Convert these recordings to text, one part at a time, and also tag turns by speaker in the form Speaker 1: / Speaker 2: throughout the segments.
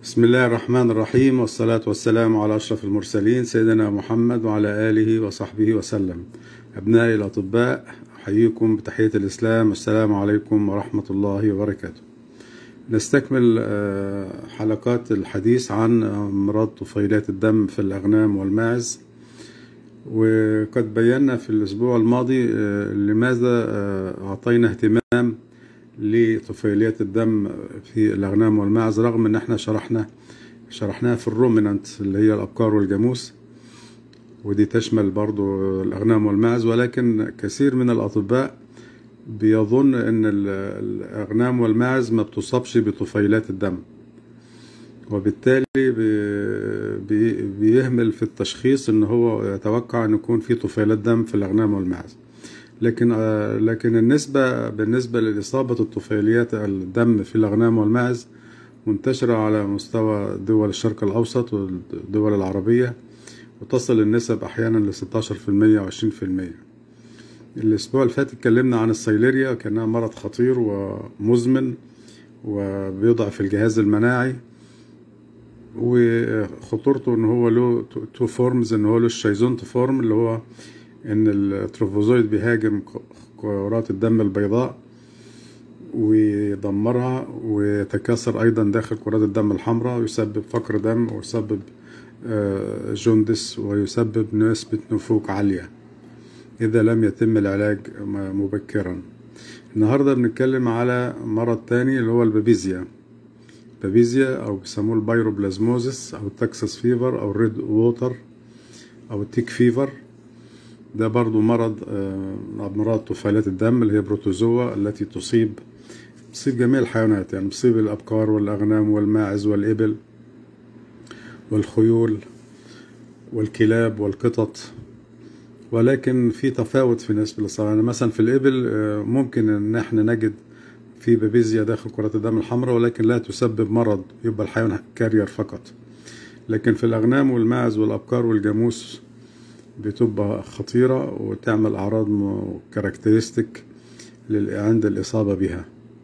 Speaker 1: بسم الله الرحمن الرحيم والصلاة والسلام على أشرف المرسلين سيدنا محمد وعلى آله وصحبه وسلم أبنائي الأطباء أحييكم بتحية الإسلام السلام عليكم ورحمة الله وبركاته نستكمل حلقات الحديث عن أمراض طفيلات الدم في الأغنام والماعز وقد بينا في الأسبوع الماضي لماذا أعطينا اهتمام لطفيليات الدم في الأغنام والماعز رغم إن احنا شرحنا شرحناها في الرومينانت اللي هي الأبقار والجاموس ودي تشمل برضو الأغنام والماعز ولكن كثير من الأطباء بيظن إن الأغنام والماعز ما بتصابش بطفيلات الدم وبالتالي بيهمل في التشخيص إن هو يتوقع إن يكون في طفيلات دم في الأغنام والماعز لكن لكن النسبة بالنسبة لإصابة الطفيليات الدم في الأغنام والماعز منتشرة على مستوى دول الشرق الأوسط والدول العربية وتصل النسب أحيانا ل 16% و 20% الأسبوع اللي فات اتكلمنا عن السيليريا كأنها مرض خطير ومزمن وبيضعف الجهاز المناعي وخطورته ان هو له تو فورمز ان هو له الشيزونت فورم اللي هو ان التروفوزويد بيهاجم كرات الدم البيضاء ويدمرها ويتكاثر ايضا داخل كرات الدم الحمراء ويسبب فقر دم ويسبب جوندس ويسبب نسبة نفوق عالية إذا لم يتم العلاج مبكرا النهاردة بنتكلم على مرض تاني اللي هو البابيزيا بابيزيا أو بيسموه البيروبلازموزيس أو التكساس فيفر أو الريد ووتر أو التيك فيفر ده برضو مرض أمراض طفيلات الدم اللي هي بروتوزوا التي تصيب تصيب جميع الحيوانات يعني تصيب الأبقار والأغنام والماعز والإبل والخيول والكلاب والقطط ولكن في تفاوت في نسبة الإصابة يعني مثلا في الإبل ممكن إن احنا نجد في بابيزيا داخل كرات الدم الحمراء ولكن لا تسبب مرض يبقى الحيوان كارير فقط لكن في الأغنام والماعز والأبقار والجاموس بتبقى خطيرة وتعمل أعراض كاركترستيك عند الإصابة بها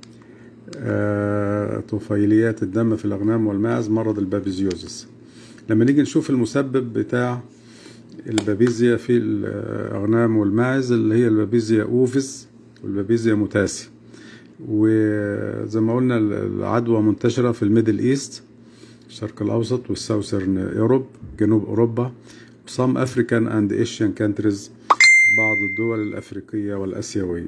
Speaker 1: آه، طفيليات الدم في الأغنام والماعز مرض البابيزيوزس لما نيجي نشوف المسبب بتاع البابيزيا في الأغنام والماعز اللي هي البابيزيا أوفيس والبابيزيا موتاسي وزي ما قلنا العدوى منتشرة في الميدل إيست الشرق الأوسط والساوثرن يوروب جنوب أوروبا some African and Asian countries بعض الدول الأفريقية والأسيوية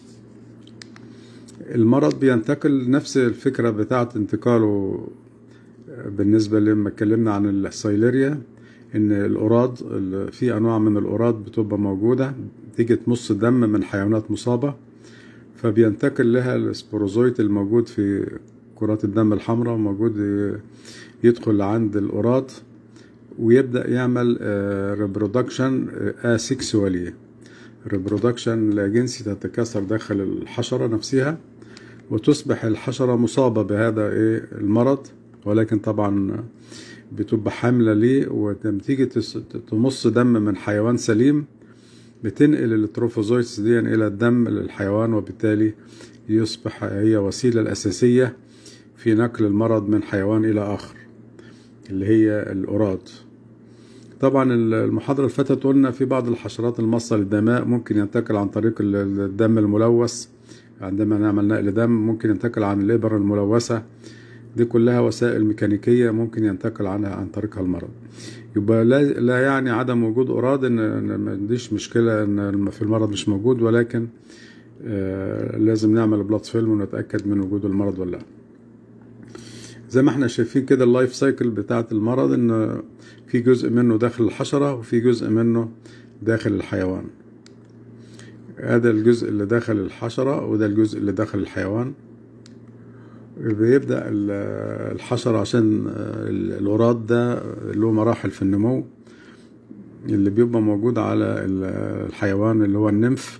Speaker 1: المرض بينتقل نفس الفكرة بتاعة انتقاله بالنسبة لما اتكلمنا عن السيليريا ان الأوراد في أنواع من الأوراد بتبقى موجودة تيجي تمص دم من حيوانات مصابة فبينتقل لها السبوروزويت الموجود في كرات الدم الحمراء موجود يدخل عند الأوراد ويبدأ يعمل ريبرودكشن اسكسوالي ريبرودكشن لا جنسي تتكاثر داخل الحشرة نفسها وتصبح الحشرة مصابة بهذا ايه المرض ولكن طبعا بتبقى حاملة ليه ولما تيجي تمص دم من حيوان سليم بتنقل التروفوزويتس دي إلى الدم للحيوان وبالتالي يصبح هي وسيلة الأساسية في نقل المرض من حيوان إلى آخر اللي هي الأوراد طبعا المحاضرة اللي فاتت قلنا في بعض الحشرات المصة للدماء ممكن ينتقل عن طريق الدم الملوث عندما نعمل نقل دم ممكن ينتقل عن الإبر الملوثة دي كلها وسائل ميكانيكية ممكن ينتقل عنها عن طريقها المرض يبقى لا, لا يعني عدم وجود أوراد إن ما عنديش مشكلة إن في المرض مش موجود ولكن آه لازم نعمل بلاد فيلم ونتأكد من وجود المرض ولا لا زي ما احنا شايفين كده اللايف سايكل بتاعة المرض ان في جزء منه داخل الحشرة وفي جزء منه داخل الحيوان هذا الجزء اللي داخل الحشرة وده الجزء اللي داخل الحيوان بيبدأ الحشرة عشان الوراد ده له مراحل في النمو اللي بيبقى موجود على الحيوان اللي هو النمف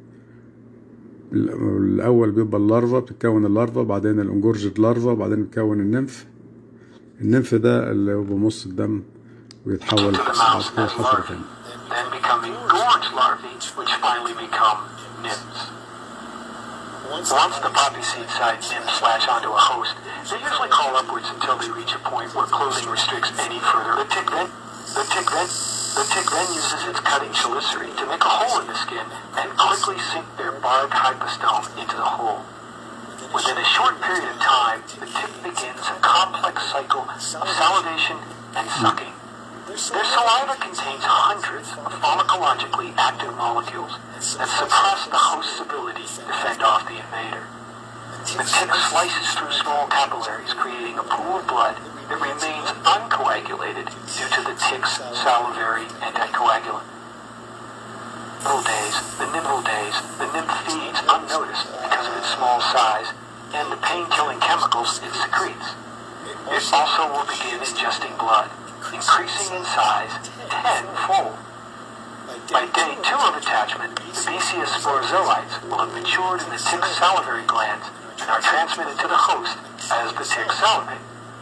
Speaker 1: الاول بيبقى اللارفا بتتكون اللارفا بعدين الانجورجد لارفا بعدين بتكون النمف النمف ده اللي هو بمص الدم ويتحول بعد كده حشرة تاني
Speaker 2: then become engorged larvae, which finally become nymphs. Once the poppy seed side nymphs latch onto a host, they usually crawl upwards until they reach a point where clothing restricts any further. The tick then, the tick then, the tick then uses its cutting chelicerae to make a hole in the skin and quickly sink their barbed hypostome into the hole. Within a short period of time, the tick begins a complex cycle of salivation and sucking. Their saliva contains hundreds of pharmacologically active molecules that suppress the host's ability to fend off the invader. The tick slices through small capillaries, creating a pool of blood that remains uncoagulated due to the tick's salivary anticoagulant. Nimble days, the nimble days, the nymph feeds unnoticed because of its small size and the pain-killing chemicals it secretes. It also will begin ingesting blood, increasing in size tenfold. By day two of attachment, the Bacia sporozoites will have matured in the tick's salivary glands and are transmitted to the host as the tick salivate.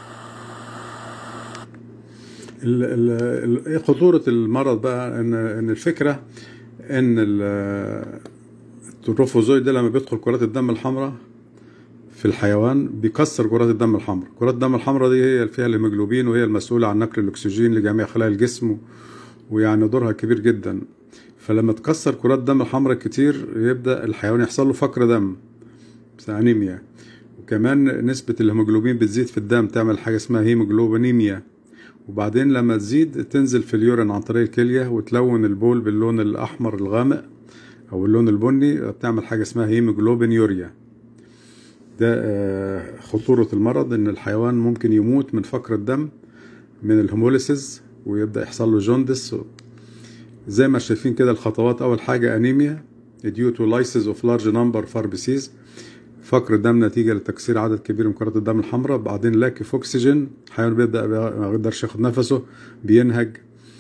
Speaker 1: ال- ال- ال- ايه خطورة المرض بقى ان ان الفكرة ان ال- التروفوزويد ده لما بيدخل كرات الدم الحمراء في الحيوان بيكسر كرات الدم الحمراء كرات الدم الحمراء دي هي اللي فيها الهيموجلوبين وهي المسؤولة عن نقل الأكسجين لجميع خلايا الجسم ويعني دورها كبير جدا فلما تكسر كرات الدم الحمراء كتير يبدأ الحيوان يحصل له فقر دم أنيميا وكمان نسبة الهيموجلوبين بتزيد في الدم تعمل حاجة اسمها هيموجلوبينيميا وبعدين لما تزيد تنزل في اليورين عن طريق الكلية وتلون البول باللون الأحمر الغامق أو اللون البني بتعمل حاجة اسمها هيموجلوبين يوريا ده آه، خطورة المرض إن الحيوان ممكن يموت من فقر الدم من الهيموليسيس ويبدأ يحصل له جوندس زي ما شايفين كده الخطوات أول حاجة أنيميا due to lysis of large number of RBCs فقر الدم نتيجة لتكسير عدد كبير من كرات الدم الحمراء بعدين لاك في أكسجين الحيوان بيبدأ ما يقدرش ياخد نفسه بينهج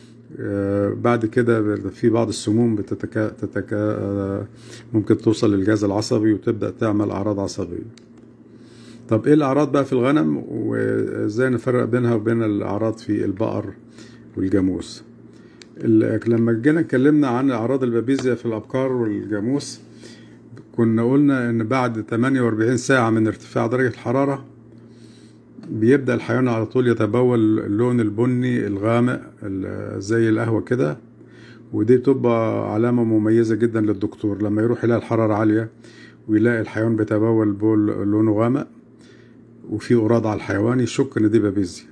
Speaker 1: آه، بعد كده في بعض السموم بتتكا تتكا آه، ممكن توصل للجهاز العصبي وتبدأ تعمل أعراض عصبية طب ايه الأعراض بقى في الغنم وازاي نفرق بينها وبين الأعراض في البقر والجاموس ال- لما جينا اتكلمنا عن أعراض البابيزيا في الأبقار والجاموس كنا قلنا ان بعد 48 ساعة من ارتفاع درجة الحرارة بيبدأ الحيوان على طول يتبول اللون البني الغامق ال- زي القهوة كده ودي بتبقى علامة مميزة جدا للدكتور لما يروح يلاقي الحرارة عالية ويلاقي الحيوان بيتبول بول لونه غامق وفي أوراد على الحيوان يشك إن دي بابيزيا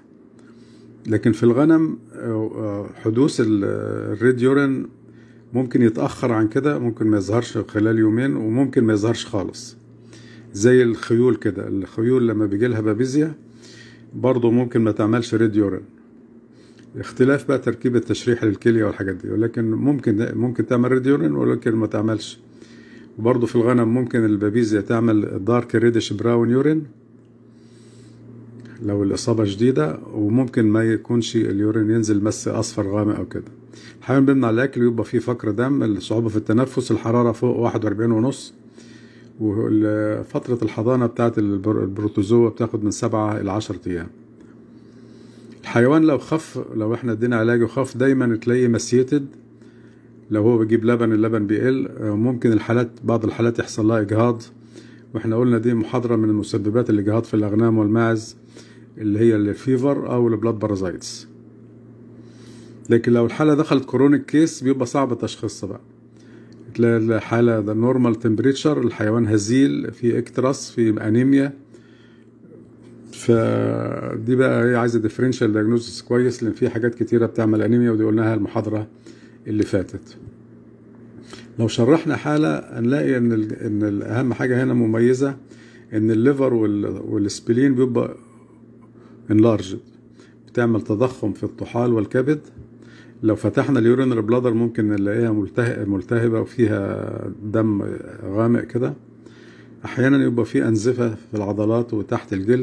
Speaker 1: لكن في الغنم آه، آه، حدوث ال- الريد يورين ممكن يتأخر عن كده ممكن ما يظهرش خلال يومين وممكن ما يظهرش خالص زي الخيول كده الخيول لما بيجي لها بابيزيا برضه ممكن ما تعملش ريد يورين اختلاف بقى تركيب التشريح للكلية والحاجات دي ولكن ممكن ممكن تعمل ريد يورين ولكن ما تعملش وبرضه في الغنم ممكن البابيزيا تعمل دارك ريدش براون يورين لو الإصابة شديدة وممكن ما يكونش اليورين ينزل بس أصفر غامق أو كده الحيوان بيمنع الأكل ويبقى فيه فقر دم الصعوبة في التنفس الحرارة فوق 41 ونص وفترة الحضانة بتاعت البر- البروتوزوا بتاخد من سبعة إلى عشرة أيام الحيوان لو خف لو احنا ادينا علاج وخف دايما تلاقيه مسيتد لو هو بيجيب لبن اللبن بيقل آه، ممكن الحالات بعض الحالات يحصل لها إجهاض واحنا قلنا دي محاضرة من مسببات الإجهاض في الأغنام والماعز اللي هي الفيفر أو البلاد بارازايتس لكن لو الحالة دخلت كورونيك كيس بيبقى صعب تشخيصها بقى تلاقي الحالة ده نورمال تمبريتشر الحيوان هزيل في اكتراس في انيميا فدي بقى هي عايزة ديفرنشال دايجنوستس كويس لان في حاجات كتيرة بتعمل انيميا ودي قلناها المحاضرة اللي فاتت لو شرحنا حالة هنلاقي ان ال- ان ال- اهم حاجة هنا مميزة ان الليفر وال- والسبلين بيبقى انلارجد بتعمل تضخم في الطحال والكبد لو فتحنا اليورينري بلادر ممكن نلاقيها ملته- ملتهبة وفيها دم غامق كده أحيانا يبقى في أنزفة في العضلات وتحت الجلد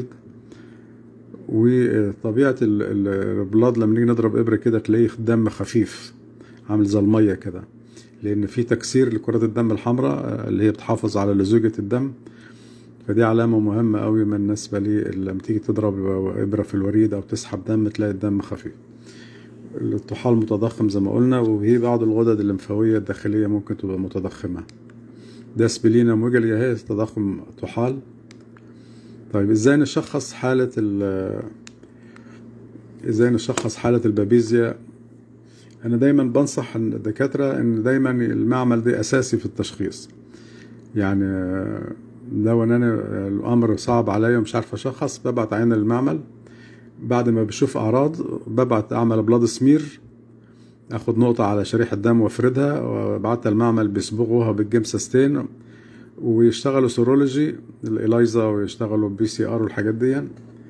Speaker 1: وطبيعة ال- ال- البلاد لما نيجي نضرب إبرة كده تلاقيه دم خفيف عامل زي المية كده لأن في تكسير لكرات الدم الحمراء آه، اللي هي بتحافظ على لزوجة الدم فدي علامة مهمة قوي بالنسبة لي لما تيجي تضرب إبرة في الوريد أو تسحب دم تلاقي الدم خفيف الطحال متضخم زي ما قلنا وهي بعض الغدد الليمفاوية الداخلية ممكن تبقى متضخمة ده سبلينا موجل هي تضخم طحال طيب ازاي نشخص حالة ال ازاي نشخص حالة البابيزيا انا دايما بنصح الدكاترة ان دايما المعمل ده اساسي في التشخيص يعني لو ان انا الامر صعب عليا ومش عارف اشخص ببعت عين المعمل بعد ما بشوف اعراض ببعت اعمل بلاد سمير اخد نقطة على شريحة دم وافردها وابعتها المعمل بيصبغوها بالجيمساستين ويشتغلوا سيرولوجي الايلايزا ويشتغلوا بي سي ار والحاجات دي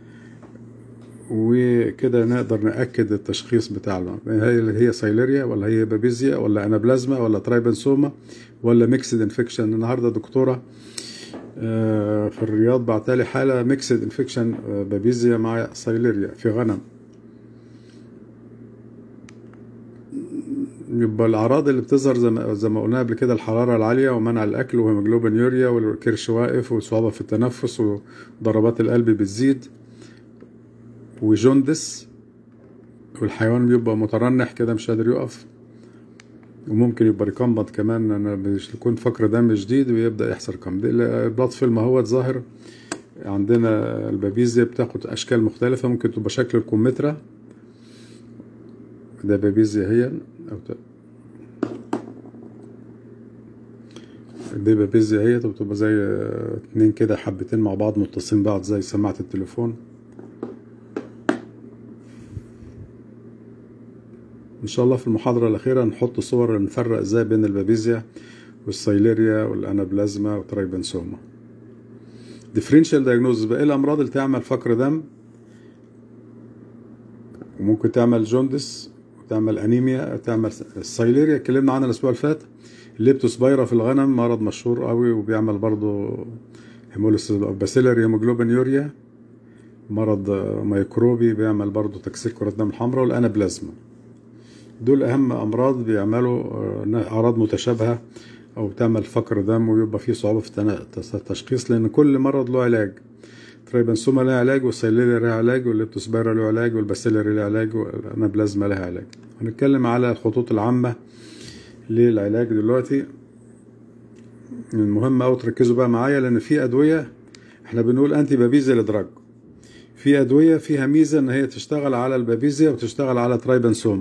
Speaker 1: وكده نقدر ناكد التشخيص بتاعنا هي هي سايليريا ولا هي بابيزيا ولا انابلازما ولا ترايبنسوما ولا ميكسد انفكشن النهارده دكتوره في الرياض بعتالي حاله ميكسد انفكشن بابيزيا مع سايليريا في غنم يبقى الاعراض اللي بتظهر زي ما زي ما قلنا قبل كده الحراره العاليه ومنع الاكل وهيموجلوبين يوريا والكرش واقف وصعوبه في التنفس وضربات القلب بتزيد وجوندس والحيوان بيبقى مترنح كده مش قادر يقف وممكن يبقى ريكمبت كمان انا بيكون فقر دم جديد ويبدا يحصل كم البلاد فيلم اهوت ظاهر عندنا البابيزيا بتاخد اشكال مختلفه ممكن تبقى شكل الكمثرى ده بابيزيا هي او ت... دي بابيزيا هي بتبقى زي اتنين كده حبتين مع بعض متصلين بعض زي سماعه التليفون ان شاء الله في المحاضرة الأخيرة نحط صور نفرق ازاي بين البابيزيا والسايليريا والانابلازما والترايبنسوما ديفرنشال دايجنوز بقى ايه الامراض اللي تعمل فقر دم وممكن تعمل جوندس وتعمل انيميا تعمل السايليريا اتكلمنا عنها الاسبوع اللي فات الليبتوسبايرا في الغنم مرض مشهور قوي وبيعمل برضه هيموليسيس باسيلر هيموجلوبين يوريا مرض ميكروبي بيعمل برضه تكسير كرة الدم الحمراء والانابلازما دول اهم امراض بيعملوا اعراض متشابهه او تعمل فقر دم ويبقى فيه صعوبه في التشخيص لان كل مرض له علاج ترايبنسوما لها علاج والسيليريا لها علاج والليبتوسبيرا له علاج والباسيلري لها علاج والانابلازما لها علاج هنتكلم على الخطوط العامه للعلاج دلوقتي المهم أوي تركزوا بقى معايا لان في ادويه احنا بنقول انتي بابيزيا دراج في ادويه فيها ميزه ان هي تشتغل على البابيزيا وتشتغل على ترايبنسوما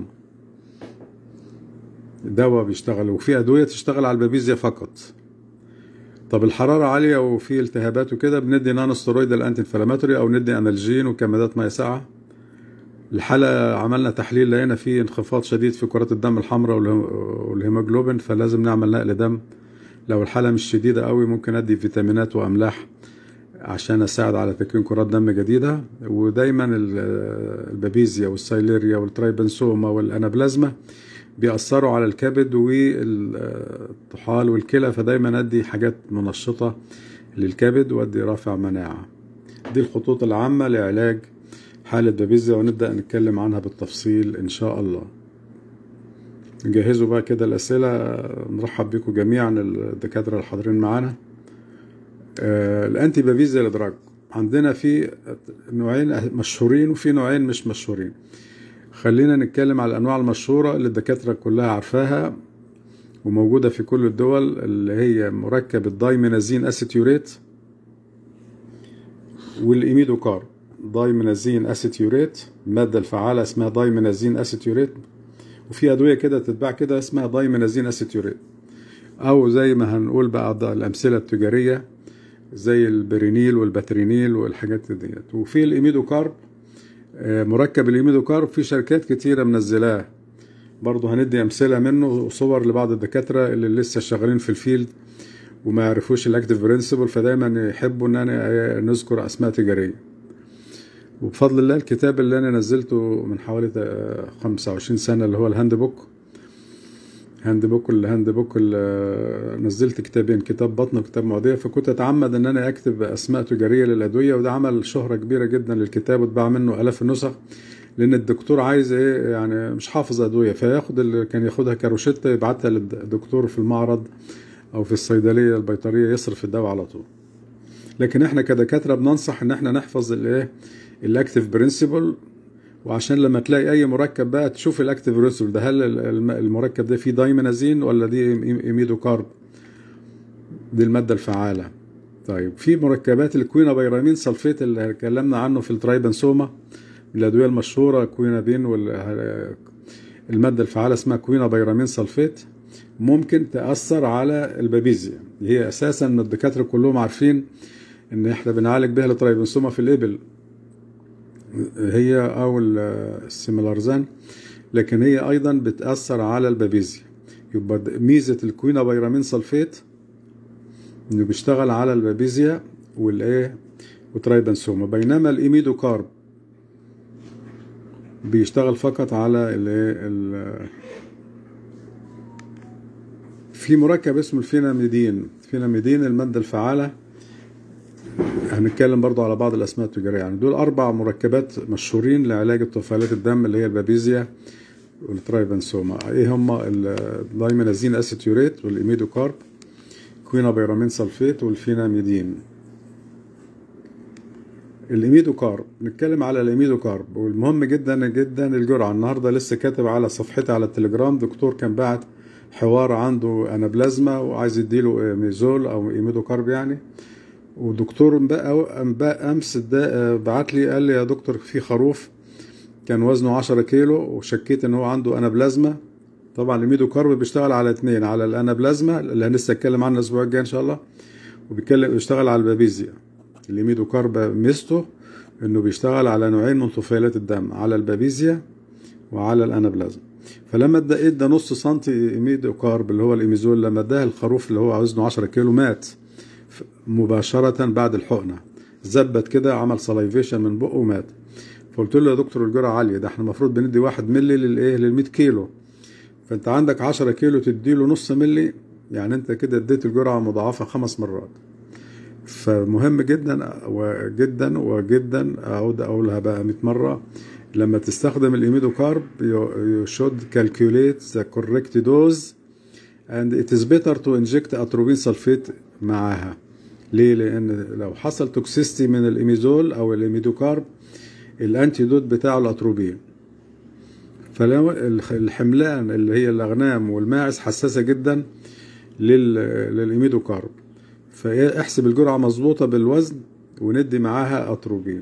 Speaker 1: دواء بيشتغل وفي ادويه تشتغل على البابيزيا فقط طب الحراره عاليه وفي التهابات وكده بندي نان ستيرويد الانتي انفلاماتوري او ندي انالجين وكمادات ميه ساقعه الحالة عملنا تحليل لقينا فيه انخفاض شديد في كرات الدم الحمراء والهيموجلوبين فلازم نعمل نقل دم لو الحالة مش شديدة قوي ممكن ادي فيتامينات واملاح عشان اساعد على تكوين كرات دم جديدة ودايما البابيزيا والسايليريا والترايبنسوما والانابلازما بيأثروا على الكبد والطحال والكلى فدايما ادي حاجات منشطة للكبد وادي رافع مناعة دي الخطوط العامة لعلاج حالة بابيزيا ونبدأ نتكلم عنها بالتفصيل إن شاء الله جهزوا بقى كده الأسئلة نرحب بكم جميعا الدكاترة الحاضرين معانا آه الأنتي بابيزيا الإدراج عندنا في نوعين مشهورين وفي نوعين مش مشهورين خلينا نتكلم على الأنواع المشهورة اللي الدكاترة كلها عارفاها وموجودة في كل الدول اللي هي مركب الدايمينازين أسيتيوريت والإيميدوكارب دايمينازين اسيتيوريت المادة الفعالة اسمها دايمينازين اسيتيوريت وفي أدوية كده تتباع كده اسمها دايمينازين اسيتيوريت أو زي ما هنقول بقى الأمثلة التجارية زي البرينيل والباترينيل والحاجات ديت وفي الإيميدوكارب مركب الإيميدوكارب في شركات كتيرة منزلاه برضه هندي أمثلة منه وصور لبعض الدكاترة اللي لسه شغالين في الفيلد وما يعرفوش الاكتيف برنسبل فدايما يحبوا ان انا نذكر اسماء تجاريه وبفضل الله الكتاب اللي انا نزلته من حوالي 25 سنه اللي هو الهاند بوك هاند بوك الهاند بوك نزلت كتابين كتاب بطن وكتاب معديه فكنت اتعمد ان انا اكتب اسماء تجاريه للادويه وده عمل شهره كبيره جدا للكتاب واتباع منه الاف النسخ لان الدكتور عايز ايه يعني مش حافظ ادويه فياخد اللي كان ياخدها كروشته يبعتها للدكتور في المعرض او في الصيدليه البيطريه يصرف الدواء على طول لكن احنا كدكاتره بننصح ان احنا نحفظ الايه الاكتيف برنسبل وعشان لما تلاقي اي مركب بقى تشوف الاكتيف برنسبل ده هل المركب ده فيه دايمينازين ولا دي ايميدوكارب دي المادة الفعالة طيب في مركبات الكوينابيرامين سلفيت اللي اتكلمنا عنه في الترايبنسوما الأدوية المشهورة كوينابين والمادة الفعالة اسمها كوينابيرامين سلفيت ممكن تأثر على البابيزيا هي أساسا من الدكاترة كلهم عارفين إن إحنا بنعالج بها الترايبنسوما في الإبل هي أو السيميلارزان لكن هي أيضا بتأثر على البابيزيا يبقى ميزة الكوينابيرامين سلفيت انه بيشتغل على البابيزيا والايه وترايبنسوما بينما الايميدوكارب بيشتغل فقط على الايه في مركب اسمه الفيناميدين الفيناميدين المادة الفعالة هنتكلم برضو على بعض الأسماء التجارية يعني دول أربع مركبات مشهورين لعلاج طفيلات الدم اللي هي البابيزيا والترايبنسوما ايه هما الدايمينازين اسيتيوريت والايميدوكارب كوينابيرامين سلفيت والفيناميدين الايميدوكارب نتكلم على الايميدوكارب والمهم جدا جدا الجرعه النهارده لسه كاتب على صفحتي على التليجرام دكتور كان بعت حوار عنده انابلازما وعايز يديله ميزول او ايميدوكارب يعني ودكتور بقى امس بعت لي قال لي يا دكتور في خروف كان وزنه 10 كيلو وشكيت ان هو عنده انابلازما طبعا الميدوكارب بيشتغل على اثنين على الانابلازما اللي هنسه اتكلم عنها الاسبوع الجاي ان شاء الله وبيتكلم بيشتغل على البابيزيا الميدوكارب ميزته انه بيشتغل على نوعين من طفيلات الدم على البابيزيا وعلى الانابلازما فلما ادى ادى نص سنتي ميدوكارب اللي هو الايميزول لما اداه الخروف اللي هو وزنه 10 كيلو مات مباشرة بعد الحقنة زبت كده عمل سلايفيشن من بقه ومات فقلت له يا دكتور الجرعة عالية ده احنا المفروض بندي واحد ملي للايه لل 100 كيلو فانت عندك 10 كيلو تديله نص ملي يعني انت كده اديت الجرعة مضاعفة خمس مرات فمهم جدا وجدا وجدا اعود اقولها بقى 100 مرة لما تستخدم الايميدوكارب you should calculate the correct dose and it is better to inject اتروبين سلفيت معاها ليه لان لو حصل توكسيستي من الايميزول او الايميدوكارب الانتيدوت بتاعه الاتروبين فلو الحملان اللي هي الاغنام والماعز حساسه جدا للايميدوكارب فاحسب الجرعه مظبوطه بالوزن وندي معاها اتروبين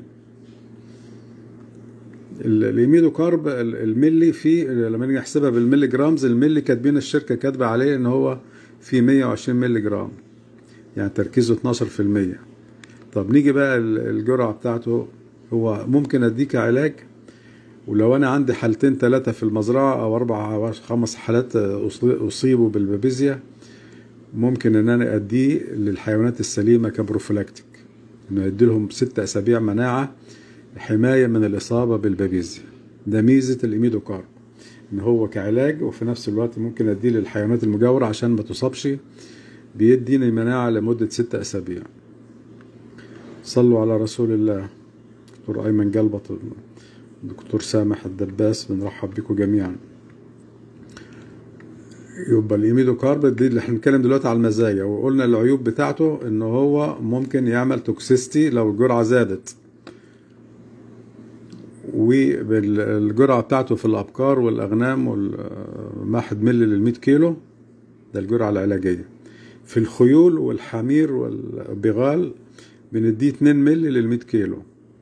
Speaker 1: الايميدوكارب الملي فيه لما نيجي نحسبها بالملي جرامز الملي كاتبين الشركه كاتبه عليه ان هو في 120 ملي جرام يعني تركيزه 12% طب نيجي بقى الجرعه بتاعته هو ممكن اديك علاج ولو انا عندي حالتين ثلاثه في المزرعه او اربع او خمس حالات اصيبوا بالبابيزيا ممكن ان انا اديه للحيوانات السليمه كبروفلاكتيك انه يدي لهم ست اسابيع مناعه حمايه من الاصابه بالبابيزيا ده ميزه الايميدوكارب ان هو كعلاج وفي نفس الوقت ممكن اديه للحيوانات المجاوره عشان ما تصابش بيديني مناعه لمده ست اسابيع صلوا على رسول الله دكتور ايمن جلبط دكتور سامح الدباس بنرحب بكم جميعا يبقى الايميدوكارب دي اللي احنا بنتكلم دلوقتي على المزايا وقلنا العيوب بتاعته ان هو ممكن يعمل توكسيستي لو الجرعه زادت والجرعه بتاعته في الابقار والاغنام والواحد ملي لل 100 كيلو ده الجرعه العلاجيه في الخيول والحمير والبغال بنديه 2 ملي لل 100 كيلو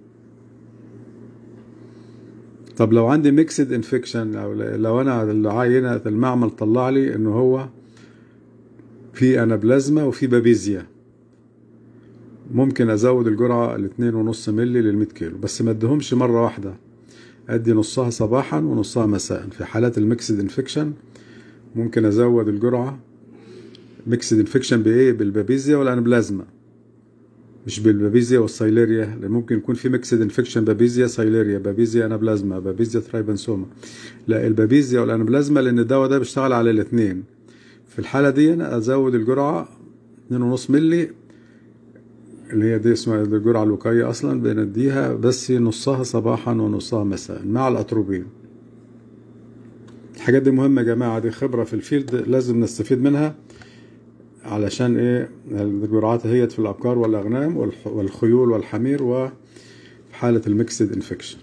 Speaker 1: طب لو عندي ميكسد انفكشن او لو انا العينه المعمل طلع لي انه هو في انابلازما وفي بابيزيا ممكن ازود الجرعه لاتنين ونص ملي للمية كيلو بس ما اديهمش مره واحده ادي نصها صباحا ونصها مساء في حالات الميكسد انفكشن ممكن ازود الجرعه ميكسد انفكشن بايه بالبابيزيا والانابلازما مش بالبابيزيا والسايليريا لان ممكن يكون في ميكسد انفكشن بابيزيا سايليريا بابيزيا انابلازما بابيزيا ترايبنسوما لا البابيزيا والانابلازما لان الدواء ده بيشتغل على الاثنين في الحاله دي انا ازود الجرعه 2.5 ملي اللي هي دي اسمها الجرعه الوقائيه اصلا بنديها بس نصها صباحا ونصها مساء مع الاتروبين الحاجات دي مهمه يا جماعه دي خبره في الفيلد لازم نستفيد منها علشان ايه الجرعات هي في الابقار والاغنام والخيول والحمير وفي حاله الميكسد انفكشن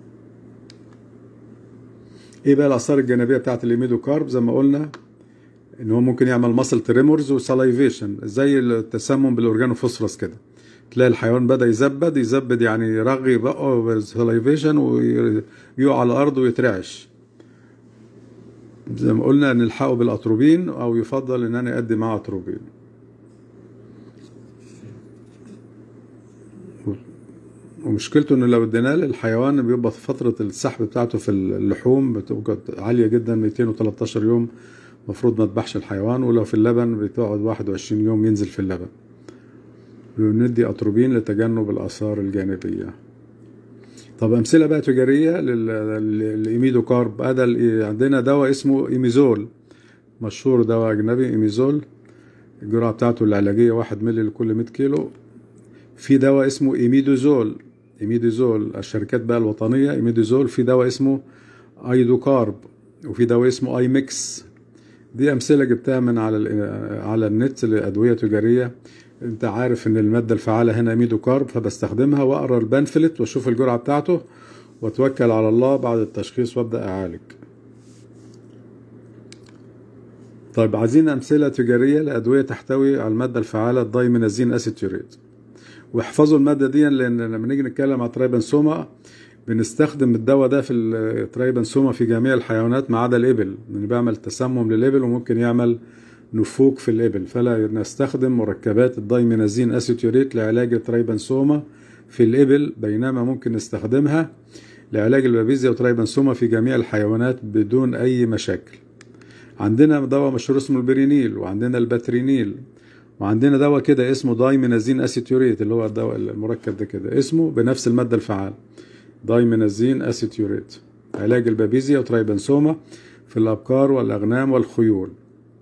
Speaker 1: ايه بقى الاثار الجانبيه بتاعت الايميدوكارب زي ما قلنا ان هو ممكن يعمل ماسل تريمورز وسلايفيشن زي التسمم بالاورجانوفوسفورس كده تلاقي الحيوان بدا يزبد يزبد يعني يرغي بقه سلايفيشن ويقع على الارض ويترعش زي ما قلنا نلحقه بالاتروبين او يفضل ان انا ادي معاه اتروبين ومشكلته انه لو اديناه للحيوان بيبقى فتره السحب بتاعته في اللحوم بتبقى عاليه جدا 213 يوم المفروض ما تذبحش الحيوان ولو في اللبن بتقعد 21 يوم ينزل في اللبن وندي اتروبين لتجنب الاثار الجانبيه طب امثله بقى تجاريه للايميدو كارب هذا عندنا دواء اسمه ايميزول مشهور دواء اجنبي ايميزول الجرعه بتاعته العلاجيه 1 مللي لكل 100 كيلو في دواء اسمه ايميدوزول ايميدوزول الشركات بقى الوطنيه ايميدوزول في دواء اسمه ايدوكارب وفي دواء اسمه اي ميكس دي امثله جبتها من على على النت لادويه تجاريه انت عارف ان الماده الفعاله هنا ميدوكارب فبستخدمها واقرا البنفلت واشوف الجرعه بتاعته واتوكل على الله بعد التشخيص وابدا اعالج طيب عايزين امثله تجاريه لادويه تحتوي على الماده الفعاله الدايمينازين اسيتيوريت واحفظوا الماده دي لان لما نيجي نتكلم على ترايبنسوما بنستخدم الدواء ده في الترايبنسوما في جميع الحيوانات ما عدا الابل لان بيعمل تسمم للابل وممكن يعمل نفوق في الإبل فلا نستخدم مركبات الدايمينازين أسيتيوريت لعلاج الترايبنسوما في الإبل بينما ممكن نستخدمها لعلاج البابيزيا وترايبنسوما في جميع الحيوانات بدون أي مشاكل عندنا دواء مشهور اسمه البرينيل وعندنا الباترينيل وعندنا دواء كده اسمه دايمينازين أسيتيوريت اللي هو الدواء المركب ده كده اسمه بنفس المادة الفعالة دايمينازين أسيتيوريت علاج البابيزيا وترايبنسوما في الأبقار والأغنام والخيول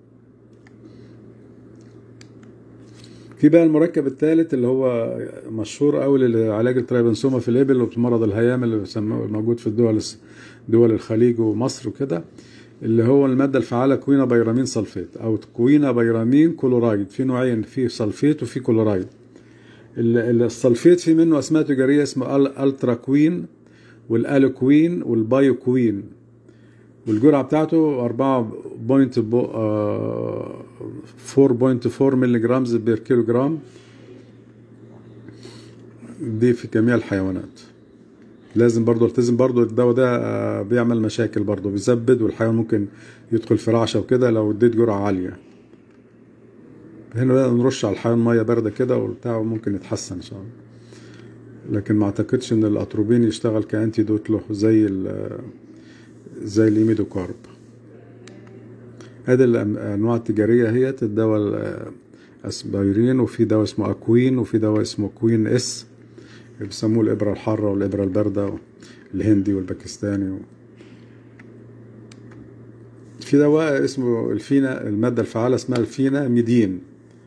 Speaker 1: في بقى المركب الثالث اللي هو مشهور قوي لعلاج الترايبنسوما في الابل ومرض الهيام اللي موجود في الدول دول الخليج ومصر وكده اللي هو المادة الفعالة كوينا بيرامين سلفيت أو كوينا بيرامين كلورايد في نوعين في سلفيت وفي كلورايد السلفيت في منه أسماء تجارية اسمه الترا كوين والالوكوين والبايوكوين والجرعة بتاعته 4.4 ملي جرامز بير كيلو جرام دي في جميع الحيوانات لازم برضو التزم برضو الدواء ده بيعمل مشاكل برضو بيزبد والحيوان ممكن يدخل في رعشة وكده لو اديت جرعة عالية هنا بقى نرش على الحيوان مية باردة كده وبتاع ممكن يتحسن ان شاء الله لكن ما اعتقدش ان الاتروبين يشتغل كانتيدوت له زي زي الايميدوكارب هذه الانواع التجاريه هي الدواء اسبايرين وفي دواء اسمه اكوين وفي دواء اسمه كوين اس بيسموه الابره الحاره والابره البارده الهندي والباكستاني و... في دواء اسمه الفينا الماده الفعاله اسمها الفينا ميدين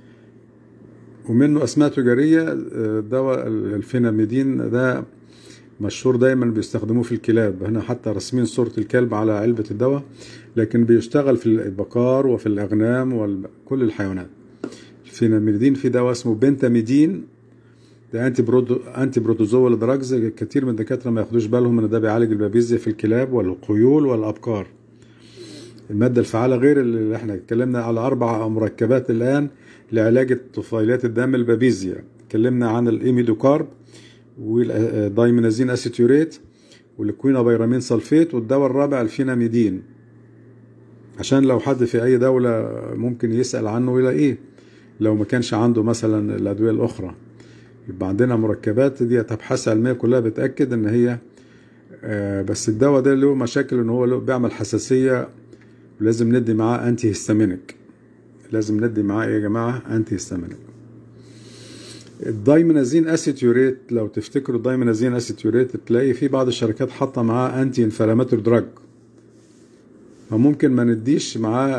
Speaker 1: ومنه اسماء تجاريه دواء الفيناميدين ده مشهور دايما بيستخدموه في الكلاب هنا حتى رسمين صورة الكلب على علبة الدواء لكن بيشتغل في البقار وفي الأغنام وكل الحيوانات الفيناميدين في دواء اسمه بنتاميدين ده انتي برودو انتي بروتوزوال دراجز كتير من الدكاتره ما ياخدوش بالهم ان ده بيعالج البابيزيا في الكلاب والقيول والابقار الماده الفعاله غير اللي احنا اتكلمنا على اربع مركبات الان لعلاج طفيلات الدم البابيزيا اتكلمنا عن الايميدوكارب والدايمينازين اسيتيوريت والكوينا بيرامين سلفيت والدواء الرابع الفيناميدين عشان لو حد في اي دولة ممكن يسأل عنه يلاقيه لو ما كانش عنده مثلا الادوية الاخرى يبقى عندنا مركبات دي ابحاث علمية كلها بتأكد ان هي بس الدواء ده له مشاكل ان هو له بيعمل حساسية ولازم ندي معاه انتي هيستامينيك لازم ندي معاه ايه يا جماعة انتي هيستامينيك الدايمينازين اسيتيوريت لو تفتكروا الدايمينازين اسيتيوريت تلاقي في بعض الشركات حاطه معاه انتي انفلاماتوري دراج فممكن ما نديش معاه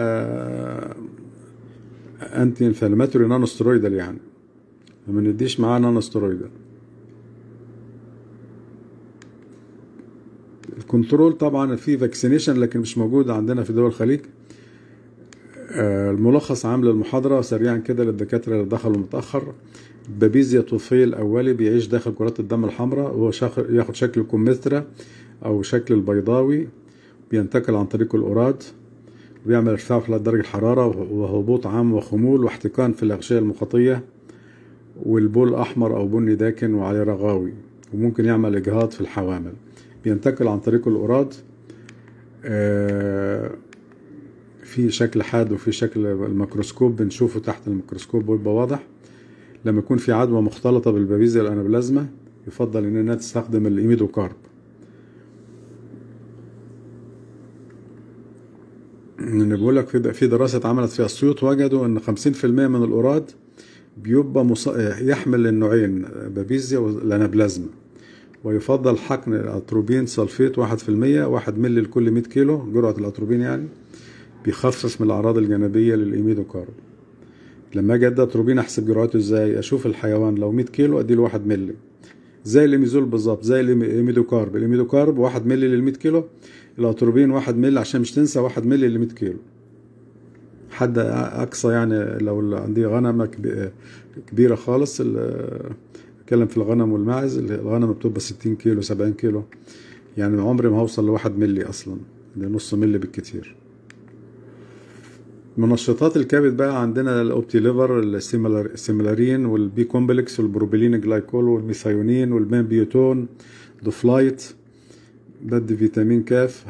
Speaker 1: انتي انفلاماتوري نانو سترويدال يعني ما نديش معاه نانو سترويدال الكنترول طبعا في فاكسينيشن لكن مش موجود عندنا في دول الخليج الملخص عام للمحاضرة سريعا كده للدكاترة اللي دخلوا متأخر بابيزيا طفيل أولي بيعيش داخل كرات الدم الحمراء وهو ياخد شكل الكمثرى أو شكل البيضاوي بينتقل عن طريق الأوراد وبيعمل ارتفاع في درجة الحرارة وهبوط عام وخمول واحتقان في الأغشية المخاطية والبول أحمر أو بني داكن وعليه رغاوي وممكن يعمل إجهاض في الحوامل بينتقل عن طريق الأوراد آه، في شكل حاد وفي شكل الميكروسكوب بنشوفه تحت الميكروسكوب ويبقى واضح لما يكون في عدوى مختلطة بالبابيزيا الأنابلازما يفضل إننا تستخدم الإيميدوكارب إن بيقول لك في في دراسة اتعملت في أسيوط وجدوا إن 50% من الأوراد بيبقى مص... يحمل النوعين بابيزيا والأنابلازما ويفضل حقن الأتروبين سلفيت 1% 1 مللي لكل 100 كيلو جرعة الأتروبين يعني بيخفف من الأعراض الجانبية للإيميدوكارب لما اجي ادي اتروبين احسب جرعته ازاي اشوف الحيوان لو 100 كيلو ادي له 1 مللي زي الاميزول بالظبط زي الايميدوكارب الايميدوكارب 1 مللي لل 100 كيلو الاتروبين 1 مللي عشان مش تنسى 1 مللي ل 100 كيلو حد اقصى يعني لو عندي غنمه كبيره خالص اتكلم في الغنم والماعز الغنم بتبقى 60 كيلو 70 كيلو يعني عمري ما هوصل ل 1 مللي اصلا ده نص مللي بالكتير منشطات الكبد بقى عندنا الاوبتي ليفر السيميلارين والبي كومبلكس والبروبيلين جلايكول والميثايونين والمان بيوتون دوفلايت بدي فيتامين كاف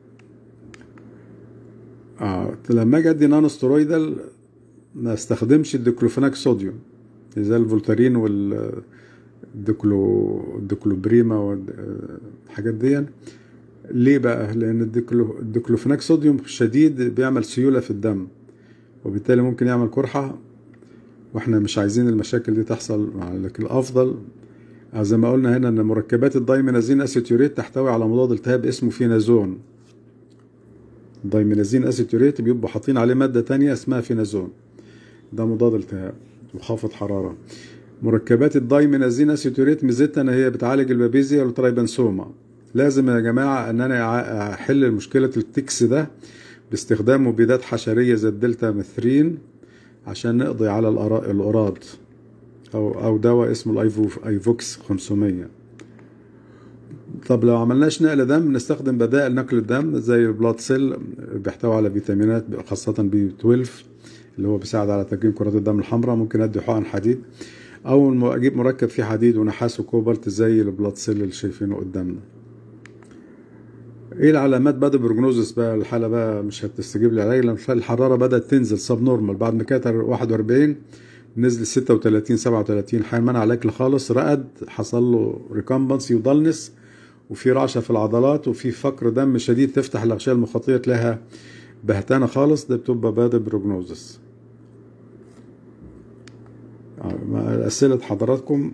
Speaker 1: آه. لما اجي ادي نانو سترويدال ما استخدمش الديكلوفيناك صوديوم زي الفولتارين وال الديكلو الديكلوبريما والحاجات دي ليه بقى؟ لأن الديكلو الديكلوفيناك صوديوم شديد بيعمل سيولة في الدم وبالتالي ممكن يعمل قرحة واحنا مش عايزين المشاكل دي تحصل لكن الأفضل زي ما قلنا هنا إن مركبات الدايمينازين أسيتوريت تحتوي على مضاد التهاب اسمه فينازون الدايمينازين أسيتوريت بيبقوا حاطين عليه مادة تانية اسمها فينازون ده مضاد التهاب وخافض حرارة مركبات الدايمينازين أسيتوريت ميزتها إن هي بتعالج البابيزيا والترايبانسوما لازم يا جماعة ان انا احل مشكلة التكس ده باستخدام مبيدات حشرية زي الدلتا ميثرين عشان نقضي على الأوراد أو أو دواء اسمه الأيفوكس 500 طب لو عملناش نقل دم نستخدم بدائل نقل الدم زي البلاد سيل بيحتوي على فيتامينات خاصة بي 12 اللي هو بيساعد على تكوين كرات الدم الحمراء ممكن ادي حقن حديد او اجيب مركب فيه حديد ونحاس وكوبالت زي البلاد سيل اللي شايفينه قدامنا ايه العلامات بدا بروجنوزس بقى الحاله بقى مش هتستجيب للعلاج لما الحراره بدات تنزل سب نورمال بعد ما كانت 41 نزل 36 37 حال منع الاكل خالص رقد حصل له ريكامبنسي ودلنس وفي رعشه في العضلات وفي فقر دم شديد تفتح الاغشيه المخاطيه تلاقيها بهتانه خالص ده بتبقى بادئ بروجنوزس اسئله حضراتكم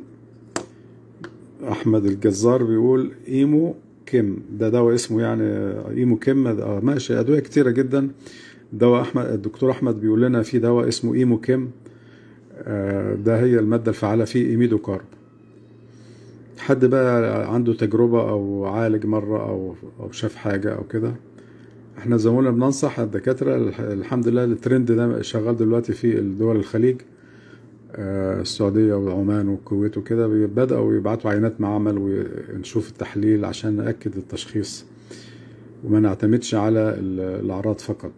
Speaker 1: احمد الجزار بيقول ايمو كيم ده دواء اسمه يعني ايمو كيم آه ماشي ادويه كتيره جدا دواء احمد الدكتور احمد بيقول لنا في دواء اسمه ايمو كيم آه ده هي الماده الفعاله فيه ايميدو كارب حد بقى عنده تجربه او عالج مره او او شاف حاجه او كده احنا زي ما قلنا بننصح الدكاتره الحمد لله الترند ده شغال دلوقتي في دول الخليج السعودية وعمان والكويت وكده بدأوا يبعتوا عينات معمل ونشوف التحليل عشان نأكد التشخيص وما نعتمدش على الأعراض فقط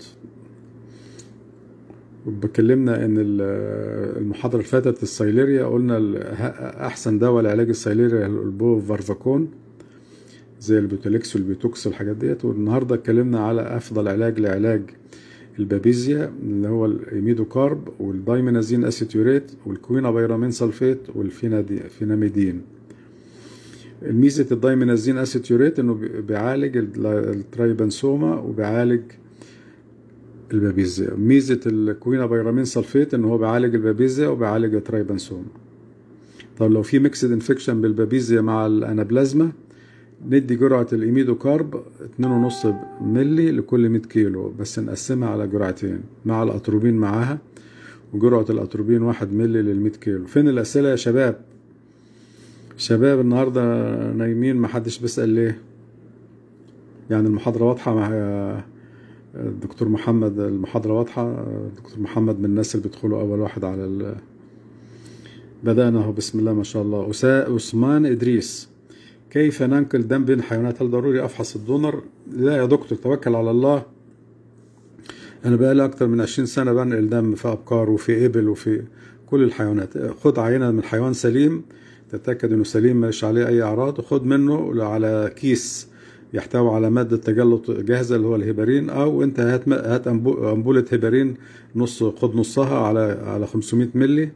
Speaker 1: بكلمنا ان المحاضرة اللي فاتت السيليريا قلنا احسن دواء لعلاج السيليريا البوفارفاكون زي البوتوليكس والبيوتوكس والحاجات ديت والنهارده اتكلمنا على افضل علاج لعلاج البابيزيا اللي هو الايميدوكارب والدايمينازين اسيتوريت والكوينا بيرامين سلفيت والفيناميدين الميزة الدايمينازين اسيتوريت انه بيعالج الترايبانسوما وبيعالج البابيزيا ميزة الكوينا بيرامين سلفيت انه هو بيعالج البابيزيا وبيعالج الترايبانسوما طب لو في ميكسد انفكشن بالبابيزيا مع الانابلازما ندي جرعة الإيميدوكارب 2.5 ملي لكل 100 كيلو بس نقسمها على جرعتين مع الأتروبين معاها وجرعة الأتروبين 1 ملي لل 100 كيلو فين الأسئلة يا شباب شباب النهاردة نايمين محدش بيسأل ليه يعني المحاضرة واضحة مع الدكتور محمد المحاضرة واضحة الدكتور محمد من الناس اللي بيدخلوا أول واحد على ال... بدأنا اهو بسم الله ما شاء الله عثمان إدريس كيف ننقل دم بين الحيوانات هل ضروري افحص الدونر لا يا دكتور توكل على الله انا بقالي اكتر من 20 سنه بنقل دم في ابقار وفي ابل وفي كل الحيوانات خد عينه من حيوان سليم تتاكد انه سليم مش عليه اي اعراض وخد منه على كيس يحتوي على مادة تجلط جاهزة اللي هو الهيبرين أو أنت هات هات أنبولة هيبرين نص خد نصها على على 500 مللي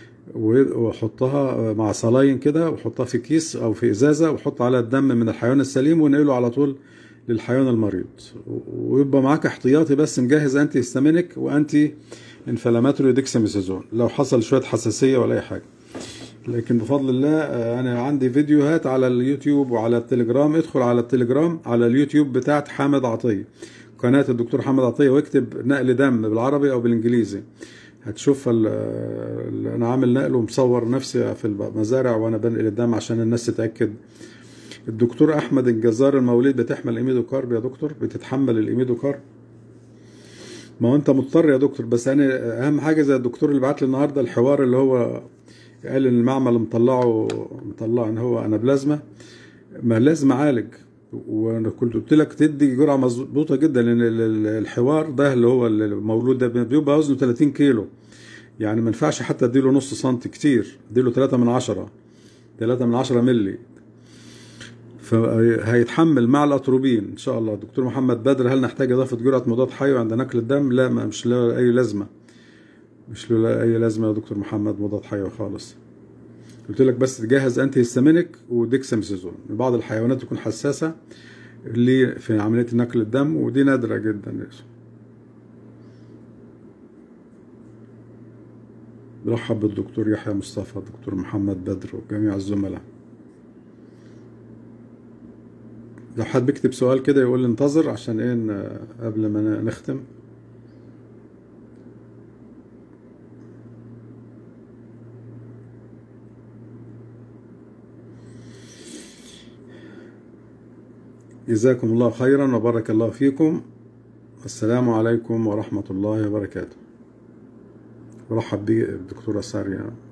Speaker 1: وحطها مع صلاين كده وحطها في كيس أو في إزازة وحط على الدم من الحيوان السليم ونقله على طول للحيوان المريض ويبقى معاك احتياطي بس مجهز أنتي هيستامينيك وأنتي انفلاماتوري ديكساميثازون لو حصل شوية حساسية ولا أي حاجة لكن بفضل الله انا عندي فيديوهات على اليوتيوب وعلى التليجرام ادخل على التليجرام على اليوتيوب بتاعت حامد عطيه قناه الدكتور حامد عطيه واكتب نقل دم بالعربي او بالانجليزي هتشوف انا عامل نقل ومصور نفسي في المزارع وانا بنقل الدم عشان الناس تتاكد الدكتور احمد الجزار المولود بتحمل ايميدوكارب يا دكتور بتتحمل الايميدوكارب ما هو انت مضطر يا دكتور بس انا اهم حاجه زي الدكتور اللي بعت لي النهارده الحوار اللي هو قال ان المعمل مطلعه مطلع ان هو انابلازما ما لازم اعالج وانا كنت قلت لك تدي جرعه مظبوطه جدا لان الحوار ده اللي هو المولود ده بيبقى وزنه 30 كيلو يعني ما ينفعش حتى اديله نص سنتي كتير اديله 3 من 10 3 من 10 مللي فهيتحمل مع الاتروبين ان شاء الله دكتور محمد بدر هل نحتاج اضافه جرعه مضاد حيوي عند نقل الدم لا ما مش له اي لازمه مش له اي لازمه يا دكتور محمد مضاد حيوي خالص قلت لك بس تجهز انتي هيستامينيك وديكساميثازون بعض الحيوانات تكون حساسه اللي في عمليه نقل الدم ودي نادره جدا برحب بالدكتور يحيى مصطفى دكتور محمد بدر وجميع الزملاء لو حد بيكتب سؤال كده يقول لي انتظر عشان ايه قبل ما نختم جزاكم الله خيرا وبارك الله فيكم السلام عليكم ورحمة الله وبركاته برحب بي الدكتورة سارية